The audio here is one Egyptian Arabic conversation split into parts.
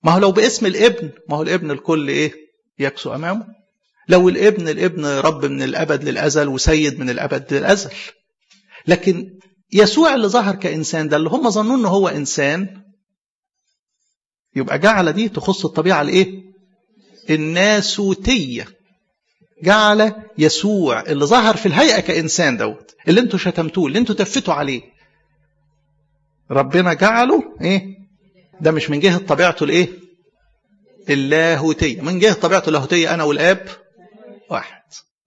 ما هو لو باسم الابن ما هو الابن الكل ايه يكسو امامه لو الابن الابن رب من الابد للازل وسيد من الابد للازل لكن يسوع اللي ظهر كانسان ده اللي هم ظنوا انه هو انسان يبقى جعل دي تخص الطبيعه الايه الناسوتيه جعل يسوع اللي ظهر في الهيئه كانسان دوت اللي انتوا شتمتوه اللي انتوا تفتوا عليه ربنا جعله ايه ده مش من جهه طبيعته الايه اللاهوتيه من جهه طبيعته اللاهوتيه انا والاب واحد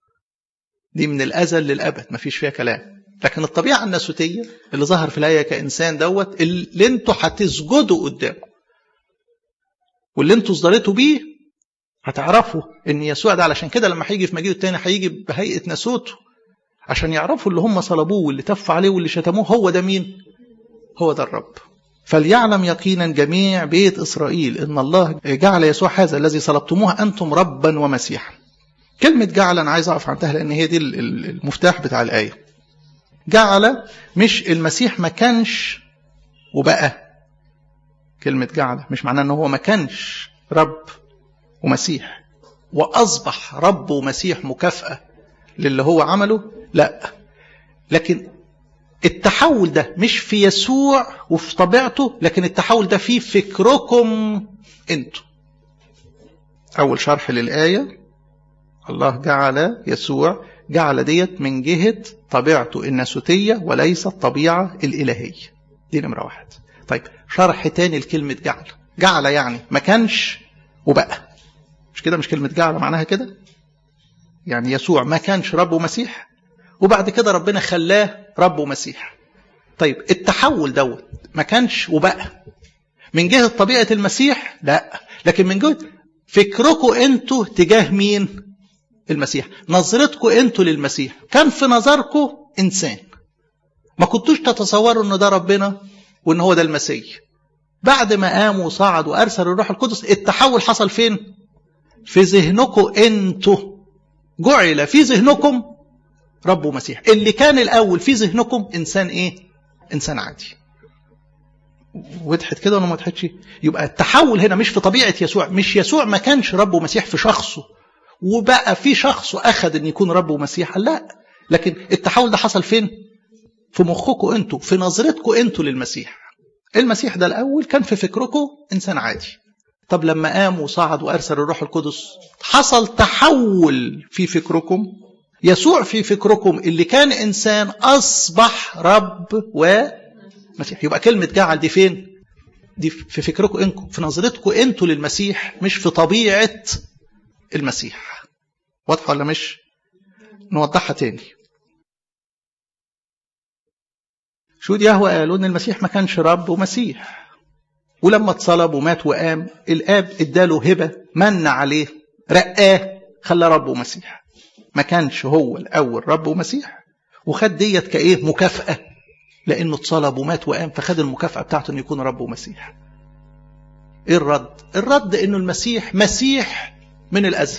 دي من الازل للابد مفيش فيها كلام لكن الطبيعه الناسوتيه اللي ظهر في الهيئه كانسان دوت اللي انتوا هتسجدوا قدامه واللي انتوا اصدرتوا بيه هتعرفوا ان يسوع ده علشان كده لما هيجي في مجيئه التاني هيجي بهيئه ناسوته عشان يعرفوا اللي هم صلبوه واللي تفوا عليه واللي شتموه هو ده مين هو ده الرب فليعلم يقينا جميع بيت إسرائيل إن الله جعل يسوع هذا الذي صلبتموه أنتم ربا ومسيحا كلمة جعل أنا عايز أقف عندها لأن هي دي المفتاح بتاع الآية جعل مش المسيح ما كانش وبقى كلمة جعل مش معناه أنه هو ما كانش رب ومسيح وأصبح رب ومسيح مكافأة للي هو عمله لا لكن التحول ده مش في يسوع وفي طبيعته لكن التحول ده في فكركم انتوا اول شرح للايه الله جعل يسوع جعل ديت من جهه طبيعته الناسوتيه وليس الطبيعه الالهيه دي نمره واحد طيب شرح تاني لكلمه جعل جعل يعني ما كانش وبقى مش كده مش كلمه جعل معناها كده يعني يسوع ما كانش رب ومسيح وبعد كده ربنا خلاه رب ومسيح طيب التحول دوت ما كانش وبقى من جهة طبيعة المسيح لا لكن من جهة فكركم انتوا تجاه مين المسيح نظرتكم انتوا للمسيح كان في نظركم انسان ما كنتوش تتصوروا ان ده ربنا وان هو ده المسيح بعد ما قام وصعد وارسل الروح القدس التحول حصل فين في ذهنكم انتوا جعل في ذهنكم رب ومسيح اللي كان الاول في ذهنكم انسان ايه انسان عادي وضحت كده ولا ما وضحتش يبقى التحول هنا مش في طبيعه يسوع مش يسوع ما كانش رب ومسيح في شخصه وبقى في شخصه اخذ ان يكون رب ومسيح لا لكن التحول ده حصل فين في مخكم انتوا في نظرتكم انتوا للمسيح المسيح ده الاول كان في فكركم انسان عادي طب لما قام وصعد وارسل الروح القدس حصل تحول في فكركم يسوع في فكركم اللي كان انسان اصبح رب ومسيح يبقى كلمه جعل دي فين دي في فكركم انكم في نظرتكم انتوا للمسيح مش في طبيعه المسيح واضحه ولا مش نوضحها تاني شهود يهوى قالوا ان المسيح ما كانش رب ومسيح ولما اتصلب ومات وقام الاب اداله هبه من عليه رقاه خلى رب ومسيح ما كانش هو الاول رب ومسيح وخد ديت كايه مكافاه لانه اتصلب ومات وقام فخد المكافاه بتاعته انه يكون رب ومسيح ايه الرد الرد انه المسيح مسيح من الازل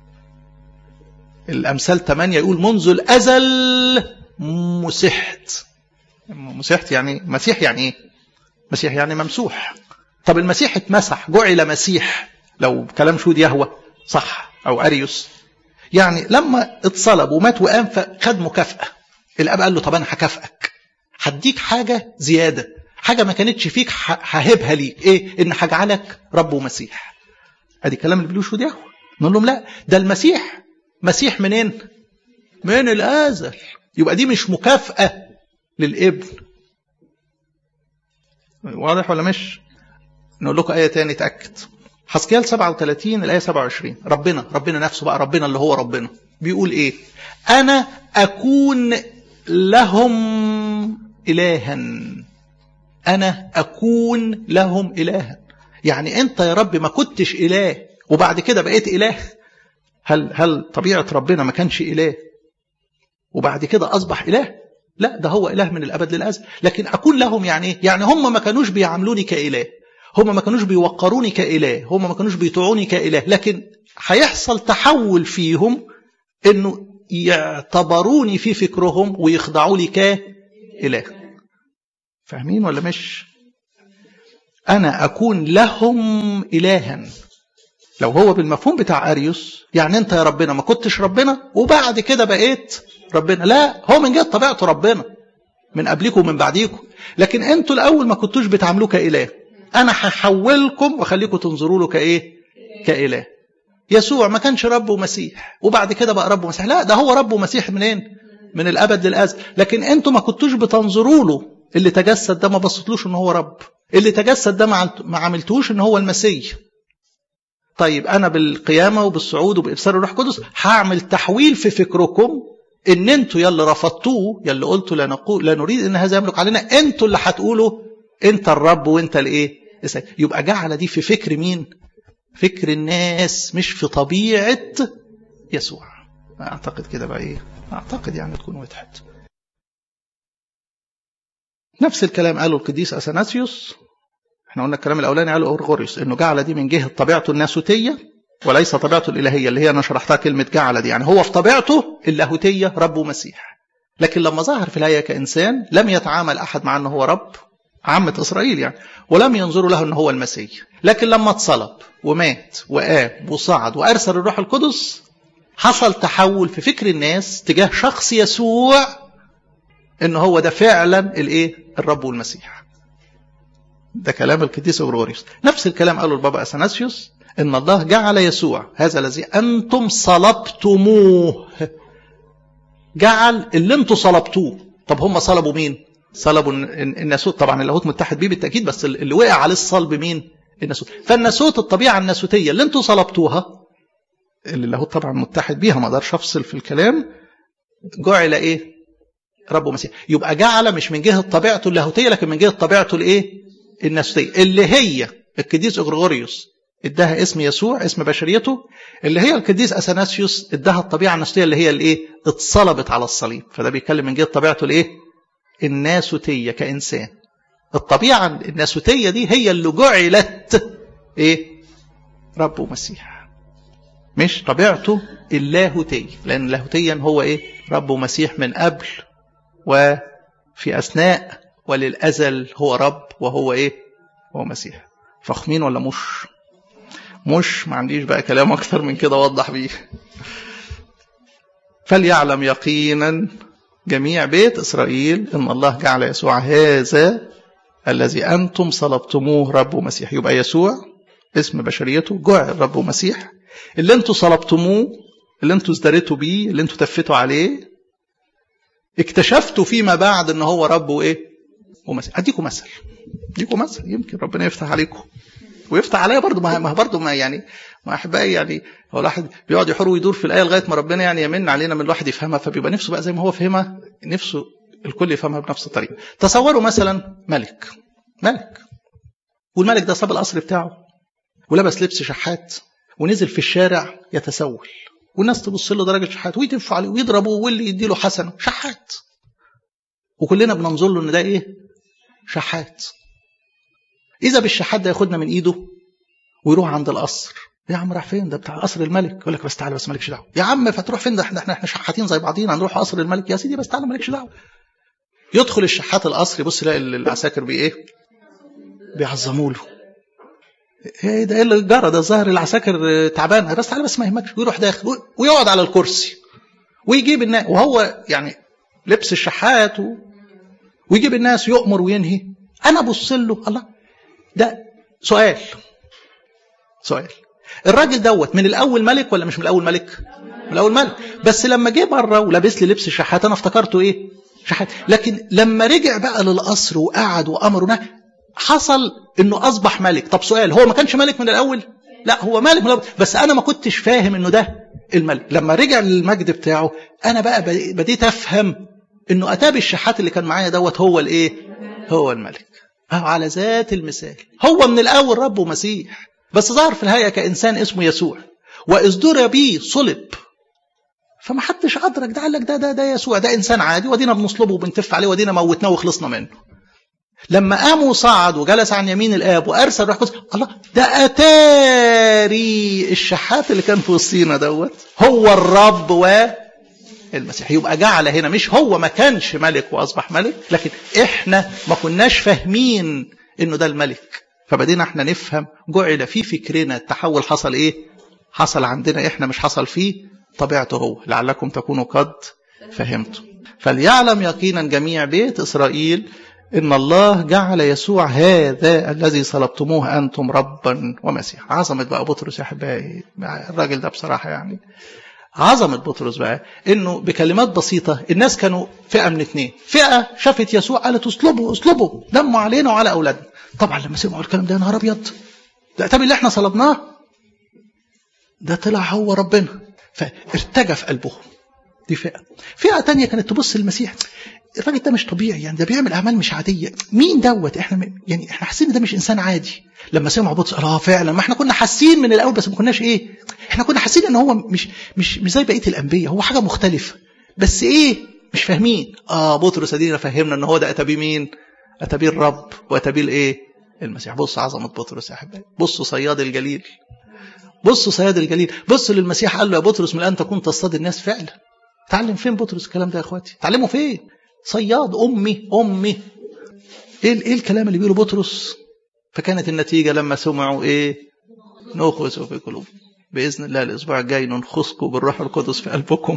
الامثال 8 يقول منذ الازل مسحت مسحت يعني مسيح يعني ايه مسيح يعني ممسوح طب المسيح اتمسح جعل مسيح لو كلام شهود يهوى صح او اريوس يعني لما اتصلب ومات وقام فخد مكافأة الاب قال له طب انا هكافئك هديك حاجة زيادة حاجة ما كانتش فيك ههبها ليك ايه ان هجعلك رب ومسيح ادي كلام اللي بيقولوه شهود يهوى نقول لهم لا ده المسيح مسيح منين من الازل يبقى دي مش مكافأة للابن واضح ولا مش نقول لكم آية تاني تأكد حسكيال 37 الآية 27 ربنا ربنا نفسه بقى ربنا اللي هو ربنا بيقول إيه أنا أكون لهم إلها أنا أكون لهم إلها يعني أنت يا رب ما كنتش إله وبعد كده بقيت إله هل هل طبيعة ربنا ما كانش إله وبعد كده أصبح إله لا ده هو إله من الأبد للأزل لكن أكون لهم يعني إيه يعني هم ما كانوش بيعاملوني كإله هم ما كانوش بيوقروني كإله هم ما كانوش بيطيعوني كإله لكن هيحصل تحول فيهم انه يعتبروني في فكرهم ويخضعوا لي كإله فاهمين ولا مش انا اكون لهم الها لو هو بالمفهوم بتاع اريوس يعني انت يا ربنا ما كنتش ربنا وبعد كده بقيت ربنا لا هو من جهه طبيعته ربنا من قبلكم ومن بعديكم لكن انتوا الاول ما كنتوش بتعاملوه كاله انا هحولكم واخليكم تنظروا له كايه كاله يسوع ما كانش رب ومسيح وبعد كده بقى رب ومسيح لا ده هو رب ومسيح منين من الابد للازل لكن انتوا ما كنتوش بتنظروا له اللي تجسد ده ما بصيتلوش ان هو رب اللي تجسد ده ما عملتوش ان هو المسيح طيب انا بالقيامه وبالصعود وبابصار الروح القدس هعمل تحويل في فكركم ان انتوا يلي رفضتوه يلي قلتوا لا نقول لا نريد ان هذا يملك علينا انتوا اللي هتقولوا انت الرب وانت الايه يبقى جعل دي في فكر مين فكر الناس مش في طبيعه يسوع اعتقد كده بقى ايه اعتقد يعني تكون وضحت نفس الكلام قاله القديس اثناسيوس احنا قلنا الكلام الاولاني قاله اورغوريوس انه جعل دي من جهه طبيعته الناسوتيه وليس طبيعته الالهيه اللي هي انا شرحتها كلمه جعل دي يعني هو في طبيعته اللاهوتيه رب ومسيح لكن لما ظهر في الهيئه كانسان لم يتعامل احد مع انه هو رب عامة إسرائيل يعني ولم ينظروا له أنه هو المسيح لكن لما اتصلب ومات وقام وصعد وأرسل الروح القدس حصل تحول في فكر الناس تجاه شخص يسوع ان هو ده فعلا الايه الرب والمسيح ده كلام القديس اغريغوريوس نفس الكلام قاله البابا اثناسيوس ان الله جعل يسوع هذا الذي انتم صلبتموه جعل اللي انتم صلبتوه طب هم صلبوا مين صلبوا الناسوت طبعا اللاهوت متحد بيه بالتاكيد بس اللي وقع عليه الصلب مين الناسوت فالناسوت الطبيعه الناسوتيه اللي انتم صلبتوها اللي اللاهوت طبعا متحد بيها ما اقدرش افصل في الكلام جعل ايه رب ومسيح يبقى جعل مش من جهه طبيعته اللاهوتيه لكن من جهه طبيعته الايه الناسوتيه اللي هي القديس اغريغوريوس اداها اسم يسوع اسم بشريته اللي هي القديس اثناسيوس اداها الطبيعه الناسوتيه اللي هي الايه اتصلبت على الصليب فده بيتكلم من جهه طبيعته الايه الناسوتيه كانسان الطبيعه الناسوتيه دي هي اللي جعلت ايه رب ومسيح مش طبيعته اللاهوتيه لان لاهوتيا هو ايه رب ومسيح من قبل وفي أثناء وللأزل هو رب وهو إيه هو مسيح فخمين ولا مش مش ما عنديش بقى كلام أكثر من كده أوضح بيه فليعلم يقينا جميع بيت إسرائيل إن الله جعل يسوع هذا الذي أنتم صلبتموه رب ومسيح يبقى يسوع اسم بشريته جعل رب ومسيح اللي انتوا صلبتموه اللي انتوا ازدريتوا بيه اللي انتوا تفتوا عليه اكتشفتوا فيما بعد ان هو رب وايه ومثل اديكم مثل اديكم مثل يمكن ربنا يفتح عليكم ويفتح عليا برضه ما برضه ما يعني ما احبائي يعني هو الواحد بيقعد يحور ويدور في الايه لغايه ما ربنا يعني يمن علينا من الواحد يفهمها فبيبقى نفسه بقى زي ما هو فهمها نفسه الكل يفهمها بنفس الطريقه تصوروا مثلا ملك ملك والملك ده صاب القصر بتاعه ولبس لبس شحات ونزل في الشارع يتسول والناس تبص له درجه شحات ويتفوا عليه ويضربوه واللي يدي له حسنه شحات وكلنا بننظر له ان ده ايه شحات اذا بالشحات ده ياخدنا من ايده ويروح عند القصر يا عم راح فين ده بتاع قصر الملك يقول لك بس تعالى بس مالكش دعوه يا عم فتروح فين ده احنا احنا احنا شحاتين زي بعضينا هنروح قصر الملك يا سيدي بس تعالى مالكش دعوه يدخل الشحات القصر يبص يلاقي العساكر بي ايه بيعظموا له ايه ده ايه اللي جرى ده الظاهر العساكر تعبان بس تعالى بس ما يهمكش ويروح داخل ويقعد على الكرسي ويجيب الناس وهو يعني لبس الشحات و... ويجيب الناس يؤمر وينهي انا ابص له الله ده سؤال سؤال الراجل دوت من الاول ملك ولا مش من الاول ملك من الاول ملك بس لما جه بره ولابس لي لبس الشحات انا افتكرته ايه شحات لكن لما رجع بقى للقصر وقعد وامر حصل انه اصبح ملك طب سؤال هو ما كانش ملك من الاول لا هو ملك من الأول بس انا ما كنتش فاهم انه ده الملك لما رجع للمجد بتاعه انا بقى بديت افهم انه اتى بالشحات اللي كان معايا دوت هو الايه هو الملك أهو على ذات المثال هو من الاول رب ومسيح بس ظهر في الهيئه كانسان اسمه يسوع وازدر بيه صلب فما حدش ادرك ده قال لك ده ده ده يسوع ده انسان عادي ودينا بنصلبه وبنتف عليه ودينا موتناه وخلصنا منه لما قام وصعد وجلس عن يمين الاب وارسل روح قدس الله ده اتاري الشحات اللي كان في وسطينا دوت هو الرب والمسيح يبقى جعل هنا مش هو ما كانش ملك واصبح ملك لكن احنا ما كناش فاهمين انه ده الملك فبدينا احنا نفهم جعل في فكرنا التحول حصل ايه حصل عندنا احنا مش حصل فيه طبيعته هو لعلكم تكونوا قد فهمتم فليعلم يقينا جميع بيت اسرائيل ان الله جعل يسوع هذا الذي صلبتموه انتم ربا ومسيح عظمه بقى بطرس يا احبائي الراجل ده بصراحه يعني عظمه بطرس بقى انه بكلمات بسيطه الناس كانوا فئه من اثنين فئه شافت يسوع قالت اصلبوا اصلبوا دموا علينا وعلى اولادنا طبعا لما سمعوا الكلام ده يا نهار ابيض ده طب اللي احنا صلبناه ده طلع هو ربنا فارتجف قلبهم دي فئه فئه تانية كانت تبص للمسيح الراجل ده مش طبيعي يعني ده بيعمل اعمال مش عاديه مين دوت احنا يعني احنا حاسين ان ده مش انسان عادي لما سمعوا بطرس اه فعلا ما احنا كنا حاسين من الاول بس ما كناش ايه احنا كنا حاسين ان هو مش مش مش زي بقيه الانبياء هو حاجه مختلفه بس ايه مش فاهمين اه بطرس ادينا فهمنا ان هو ده اتى بيه مين اتى بيه الرب واتى بيه الايه المسيح بص عظمه بطرس يا احبائي بصوا صياد الجليل بصوا صياد الجليل بصوا للمسيح قال له يا بطرس من الان تكون تصطاد الناس فعلا تعلم فين بطرس الكلام ده يا اخواتي تعلمه فين صياد امي امي ايه ايه الكلام اللي بيقوله بطرس فكانت النتيجه لما سمعوا ايه نخس في قلوب باذن الله الاسبوع الجاي ننخسكم بالروح القدس في قلبكم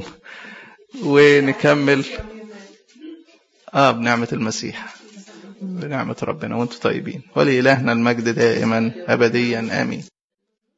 ونكمل اه بنعمه المسيح بنعمه ربنا وانتم طيبين ولإلهنا المجد دائما ابديا امين